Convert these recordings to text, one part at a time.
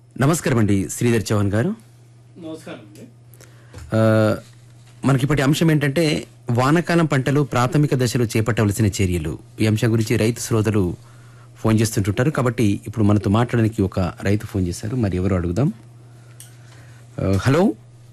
నమస్కారం అండి శ్రీధర్ చౌహాన్ గారు నమస్కారం అండి ఆ, మనకిప్పటి అంశం ఏంటంటే వానాకాలం పంటలు ప్రాథమిక దశలో చేపట్టవలసిన చర్యలు ఈ అంశం గురించి రైతు శ్రోతలు ఫోన్ చేస్తుంటుంటారు కాబట్టి ఇప్పుడు మనతో మాట్లాడడానికి ఒక రైతు ఫోన్ చేశారు మరి ఎవరు అడుగుదాం ఆ, హలో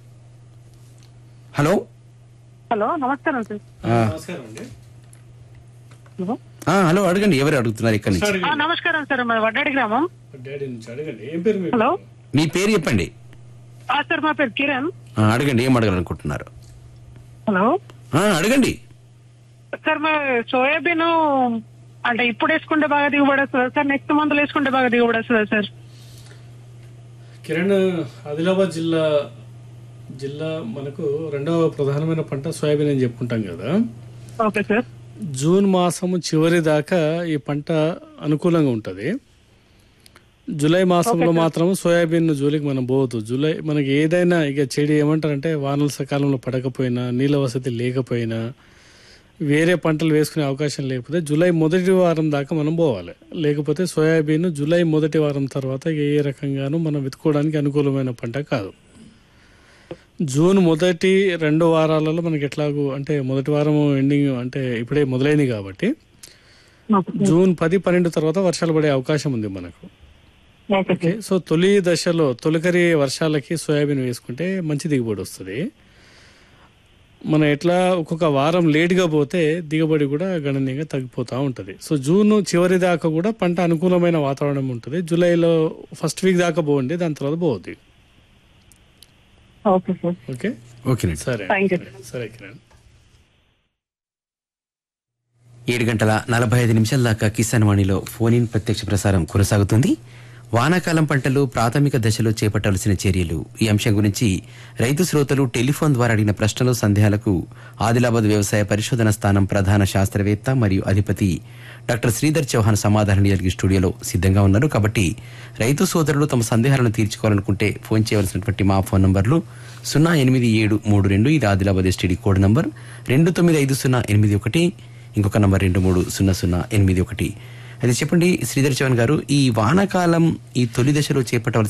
హలో హలో నమస్కారం సార్ ఆ, నమస్కారం అండి హలో ఆ, హలో అడగండి ఎవరు అడుగుతున్నారు ఇక్కడ నుంచి ఆ, అడగండి నమస్కారం సార్ మా వడ్డాడి గ్రామం డాడీ నుంచి అడగండి ఏం పేరు మీ హలో మీ పేరు చెప్పండి ఆ, సార్ మా పేరు కిరణ్ ఆ, అడగండి ఏం అడగాలనుకుంటున్నారు హలో ఆ, అడగండి సార్ మా సోయాబీన్ అంటే ఇప్పుడు వేసుకుంటే బాగా దిగుబడి వస్తుందా సార్ నెక్స్ట్ మంత్ వేసుకుంటే బాగా దిగుబడి వస్తుందా సార్ కిరణ్ ఆదిలాబాద్ జిల్లా జిల్లా మనకు రెండవ ప్రధానమైన పంట సోయాబీన్ అని చెప్పుకుంటాం కదా ఓకే సార్ జూన్ మాసము చివరి దాకా ఈ పంట అనుకూలంగా ఉంటుంది జూలై మాసంలో మాత్రం సోయాబీన్ జూలికి మనం పోవద్దు జూలై మనకి ఏదైనా ఇక చెడి ఏమంటారంటే వానల సకాలంలో పడకపోయినా నీళ్ళ వసతి లేకపోయినా వేరే పంటలు వేసుకునే అవకాశం లేకపోతే జూలై మొదటి వారం దాకా మనం పోవాలి లేకపోతే సోయాబీన్ జూలై మొదటి వారం తర్వాత ఏ ఏ రకంగానూ మనం వెతుకోవడానికి అనుకూలమైన పంట కాదు జూన్ మొదటి రెండు వారాలలో మనకి ఎట్లాగూ అంటే మొదటి వారం ఎండింగ్ అంటే ఇప్పుడే మొదలైంది కాబట్టి ఓకే జూన్ పది పన్నెండు తర్వాత వర్షాలు పడే అవకాశం ఉంది మనకు ఓకే ఓకే సో తొలి దశలో తొలకరి వర్షాలకి సోయాబీన్ వేసుకుంటే మంచి దిగుబడి వస్తుంది మనం ఎట్లా ఒక్కొక్క వారం లేట్గా పోతే దిగుబడి కూడా గణనీయంగా తగ్గిపోతూ ఉంటుంది సో జూన్ చివరి దాకా కూడా పంట అనుకూలమైన వాతావరణం ఉంటుంది జూలైలో ఫస్ట్ వీక్ దాకా పోండి దాని తర్వాత పోవద్దు ఓకే సార్ ఓకే ఓకేనండి సరే థ్యాంక్ యూ సరే కిరణ్ ఏడు గంటల నలభై ఐదు నిమిషాల దాకా కిసాన్ వాణిలో ఫోన్ ఇన్ ప్రత్యక్ష ప్రసారం కొనసాగుతుంది వానాకాలం పంటలు ప్రాథమిక దశలో చేపట్టాల్సిన చర్యలు ఈ అంశం గురించి రైతు శ్రోతలు టెలిఫోన్ ద్వారా అడిగిన ప్రశ్నలు సందేహాలకు ఆదిలాబాద్ వ్యవసాయ పరిశోధన స్థానం ప్రధాన శాస్త్రవేత్త మరియు అధిపతి డాక్టర్ శ్రీధర్ చౌహాన్ సమాధానం ఇవ్వడానికి స్టూడియోలో సిద్ధంగా ఉన్నారు కాబట్టి రైతు సోదరులు తమ సందేహాలను తీర్చుకోవాలనుకుంటే ఫోన్ చేయవలసినటువంటి మా ఫోన్ నంబర్లు సున్నా ఎనిమిది ఏడు మూడు రెండు ఇది ఆదిలాబాద్ ఎస్టీడీ కోడ్ నంబర్ రెండు తొమ్మిది ఐదు సున్నా ఎనిమిది ఒకటి ఇంకొక నంబర్ రెండు మూడు సున్నా సున్నా ఎనిమిది ఒకటి అయితే చెప్పండి శ్రీధర్ చౌహాన్ గారు ఈ వానాకాలం ఈ తొలి దశలో చేపట్టవలసిన